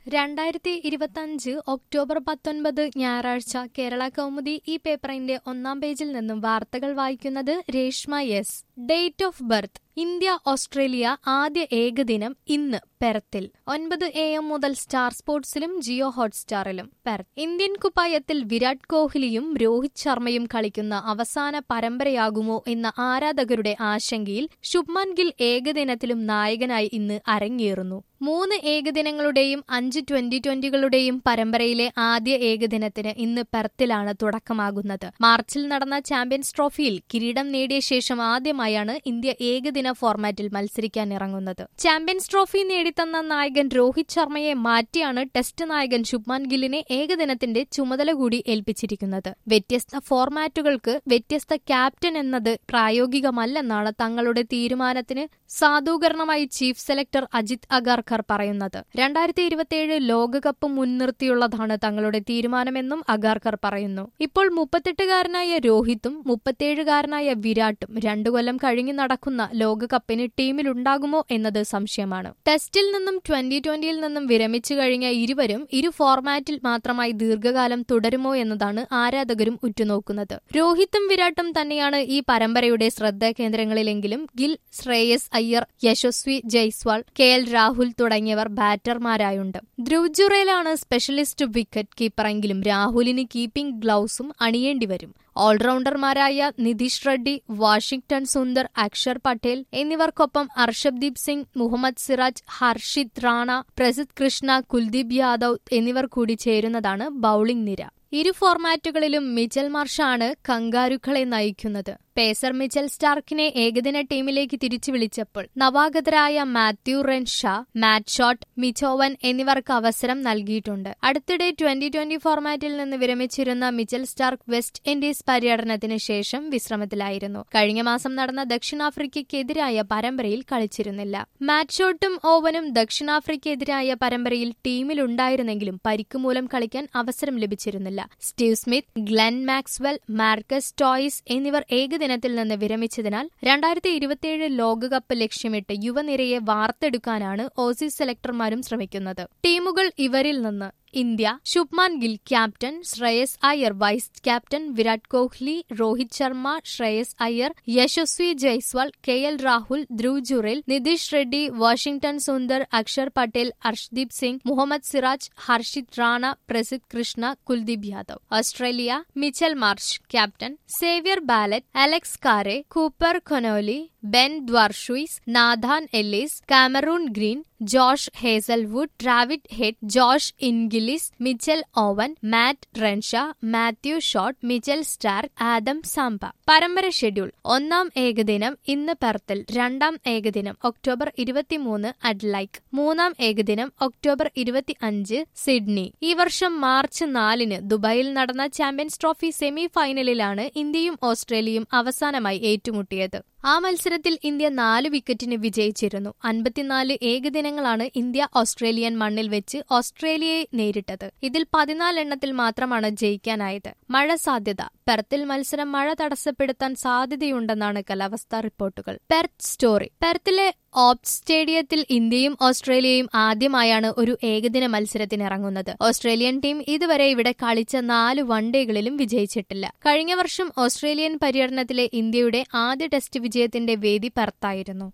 രണ്ടായിരത്തി ഇരുപത്തഞ്ച് ഒക്ടോബർ പത്തൊൻപത് ഞായറാഴ്ച കേരള കൗമുദി ഈ പേപ്പറിന്റെ ഒന്നാം പേജിൽ നിന്നും വാർത്തകൾ വായിക്കുന്നത് Reshma S date of birth India Australia ആദ്യ ഏകദിനം ഇന്ന് പെർത്തിൽ ഒൻപത് എ എം മുതൽ സ്റ്റാർ സ്പോർട്സിലും ജിയോ ഹോട്ട്സ്റ്റാറിലും പെർത്ത് ഇന്ത്യൻ കുപ്പായത്തിൽ വിരാട് കോഹ്ലിയും രോഹിത് ശർമ്മയും കളിക്കുന്ന അവസാന പരമ്പരയാകുമോ എന്ന ആരാധകരുടെ ആശങ്കയിൽ ശുഭ്മാൻ ഗിൽ ഏകദിനത്തിലും നായകനായി ഇന്ന് അരങ്ങേറുന്നു മൂന്ന് ഏകദിനങ്ങളുടെയും അഞ്ച് ട്വന്റി ട്വന്റികളുടെയും പരമ്പരയിലെ ആദ്യ ഏകദിനത്തിന് ഇന്ന് പെർത്തിലാണ് തുടക്കമാകുന്നത് മാർച്ചിൽ നടന്ന ചാമ്പ്യൻസ് ട്രോഫിയിൽ കിരീടം നേടിയ ശേഷം ആദ്യമായാണ് ഇന്ത്യ ഏകദിന ഫോർമാറ്റിൽ മത്സരിക്കാൻ ഇറങ്ങുന്നത് ചാമ്പ്യൻസ് ട്രോഫി നേടിത്തന്ന നായകൻ രോഹിത് ശർമ്മയെ മാറ്റിയാണ് ടെസ്റ്റ് നായകൻ ശുഭ്മാൻ ഗില്ലിനെ ഏകദിനത്തിന്റെ ചുമതല കൂടി ഏൽപ്പിച്ചിരിക്കുന്നത് വ്യത്യസ്ത ഫോർമാറ്റുകൾക്ക് വ്യത്യസ്ത ക്യാപ്റ്റൻ എന്നത് പ്രായോഗികമല്ലെന്നാണ് തങ്ങളുടെ തീരുമാനത്തിന് സാധൂകരണമായി ചീഫ് സെലക്ടർ അജിത് അഗാർക്കർ പറയുന്നത് രണ്ടായിരത്തി ഇരുപത്തിയേഴ് ലോകകപ്പ് മുൻനിർത്തിയുള്ളതാണ് തങ്ങളുടെ തീരുമാനമെന്നും അഗാർക്കർ പറയുന്നു ഇപ്പോൾ മുപ്പത്തെട്ടുകാരനായ രോഹിത്തും മുപ്പത്തിയേഴുകാരനായ വിരാട്ടും രണ്ടു കൊല്ലം കഴിഞ്ഞു നടക്കുന്ന ലോകകപ്പിന് ടീമിലുണ്ടാകുമോ എന്നത് സംശയമാണ് ടെസ്റ്റിൽ നിന്നും ട്വന്റി ട്വന്റിയിൽ നിന്നും വിരമിച്ചു കഴിഞ്ഞ ഇരുവരും ഇരു ഫോർമാറ്റിൽ മാത്രമായി ദീർഘകാലം തുടരുമോ എന്നതാണ് ആരാധകരും ഉറ്റുനോക്കുന്നത് രോഹിത്തും വിരാട്ടും തന്നെയാണ് ഈ പരമ്പരയുടെ ശ്രദ്ധാകേന്ദ്രങ്ങളിലെങ്കിലും ഗിൽ ശ്രേയസ് അയ്യർ യശസ്വി ജയ്സ്വാൾ കെ എൽ രാഹുൽ തുടങ്ങിയവർ ബാറ്റർമാരായുണ്ട് ധ്രുവ് ജുറേലാണ് സ്പെഷ്യലിസ്റ്റ് വിക്കറ്റ് കീപ്പറെങ്കിലും രാഹുലിന് കീപ്പിംഗ് ഗ്ലൌസും അണിയേണ്ടിവരും ഓൾറൗണ്ടർമാരായ നിതീഷ് റെഡ്ഡി വാഷിംഗ്ടൺ സുന്ദർ അക്ഷർ പട്ടേൽ എന്നിവർക്കൊപ്പം അർഷബ്ദീപ് സിംഗ് മുഹമ്മദ് സിറാജ് ഹർഷിത് റാണ പ്രസിദ് കൃഷ്ണ കുൽദീപ് യാദവ് എന്നിവർ കൂടി ചേരുന്നതാണ് ബൌളിംഗ് നിര ഇരു ഫോർമാറ്റുകളിലും മിച്ചൽ മാർഷാണ് കങ്കാരുക്കളെ നയിക്കുന്നത് പേസർ മിച്ചൽ സ്റ്റാർക്കിനെ ഏകദിന ടീമിലേക്ക് തിരിച്ചു വിളിച്ചപ്പോൾ നവാഗതരായ Matthew Renshaw Matt Short Mitch Owen എന്നിവർക്ക് അവസരം നൽകിയിട്ടുണ്ട് അടുത്തിടെ ട്വന്റി ട്വന്റി ഫോർമാറ്റിൽ നിന്ന് വിരമിച്ചിരുന്ന മിച്ചൽ സ്റ്റാർക്ക് വെസ്റ്റ് ഇൻഡീസ് പര്യടനത്തിന് ശേഷം വിശ്രമത്തിലായിരുന്നു കഴിഞ്ഞ മാസം നടന്ന ദക്ഷിണാഫ്രിക്കയ്ക്കെതിരായ പരമ്പരയിൽ കളിച്ചിരുന്നില്ല മാറ്റ് ഷോട്ടും ഓവനും ദക്ഷിണാഫ്രിക്കയ്ക്കെതിരായ പരമ്പരയിൽ ടീമിലുണ്ടായിരുന്നെങ്കിലും പരിക്ക് മൂലം കളിക്കാൻ അവസരം ലഭിച്ചിരുന്നില്ല Steve Smith Glenn Maxwell Marcus Stoinis എന്നിവർ ഏകദിനത്തിൽ നിന്ന് വിരമിച്ചതിനാൽ രണ്ടായിരത്തി ഇരുപത്തിയേഴ് ലോകകപ്പ് ലക്ഷ്യമിട്ട് യുവനിരയെ വാർത്തെടുക്കാനാണ് ഓസീസ് സെലക്ടർമാരും ശ്രമിക്കുന്നത് ടീമുകൾ ഇവരിൽ നിന്ന് India Shubman Gill captain Shreyas Iyer vice captain Virat Kohli Rohit Sharma Shreyas Iyer Yashasvi Jaiswal K L Rahul Dhruv Jurel Nitish Reddy Washington Sundar Axar Patel Arshdeep Singh Mohammed Siraj Harshit Rana Prasidh Krishna Kuldeep Yadav Australia Mitchell Marsh captain Xavier Bartlett Alex Carey Cooper Connolly Ben Dwarshuis Nathan Ellis Cameron Green Josh Hazlewood Travis Head Josh Inglis Mitchell Owen Matt Renshaw Matthew Short Mitchell Starc Adam Zampa പരമ്പര schedule ഒന്നാം ഏകദിനം ഇന്ന് പെർത്തിൽ രണ്ടാം ഏകദിനം October ഇരുപത്തിമൂന്ന് അഡ്ലൈക്ക് മൂന്നാം ഏകദിനം ഒക്ടോബർ ഇരുപത്തി അഞ്ച് സിഡ്നി ഈ വർഷം മാർച്ച് നാലിന് ദുബായിൽ നടന്ന ചാമ്പ്യൻസ് ട്രോഫി സെമി ഫൈനലിലാണ് ഇന്ത്യയും ഓസ്ട്രേലിയയും അവസാനമായി ഏറ്റുമുട്ടിയത് ആ മത്സരത്തിൽ ഇന്ത്യ നാല് വിക്കറ്റിന് വിജയിച്ചിരുന്നു അൻപത്തിനാല് ഏകദിനങ്ങളാണ് ഇന്ത്യ ഓസ്ട്രേലിയൻ മണ്ണിൽ വെച്ച് ഓസ്ട്രേലിയയെ നേരിട്ടത് ഇതിൽ പതിനാലെണ്ണത്തിൽ മാത്രമാണ് ജയിക്കാനായത് മഴ സാധ്യത പെർത്തിൽ മത്സരം മഴ തടസ്സപ്പെടുത്താൻ സാധ്യതയുണ്ടെന്നാണ് കാലാവസ്ഥാ റിപ്പോർട്ടുകൾ പെർത്ത് സ്റ്റോറി പെർത്തിലെ ഓപ്റ്റ് സ്റ്റേഡിയത്തിൽ ഇന്ത്യയും ഓസ്ട്രേലിയയും ആദ്യമായാണ് ഒരു ഏകദിന മത്സരത്തിനിറങ്ങുന്നത് ഓസ്ട്രേലിയൻ ടീം ഇതുവരെ ഇവിടെ കളിച്ച നാല് വൺഡേകളിലും വിജയിച്ചിട്ടില്ല കഴിഞ്ഞ വർഷം ഓസ്ട്രേലിയൻ പര്യടനത്തിലെ ഇന്ത്യയുടെ ആദ്യ ടെസ്റ്റ് വിജയത്തിന്റെ വേദി പെർത്തായിരുന്നു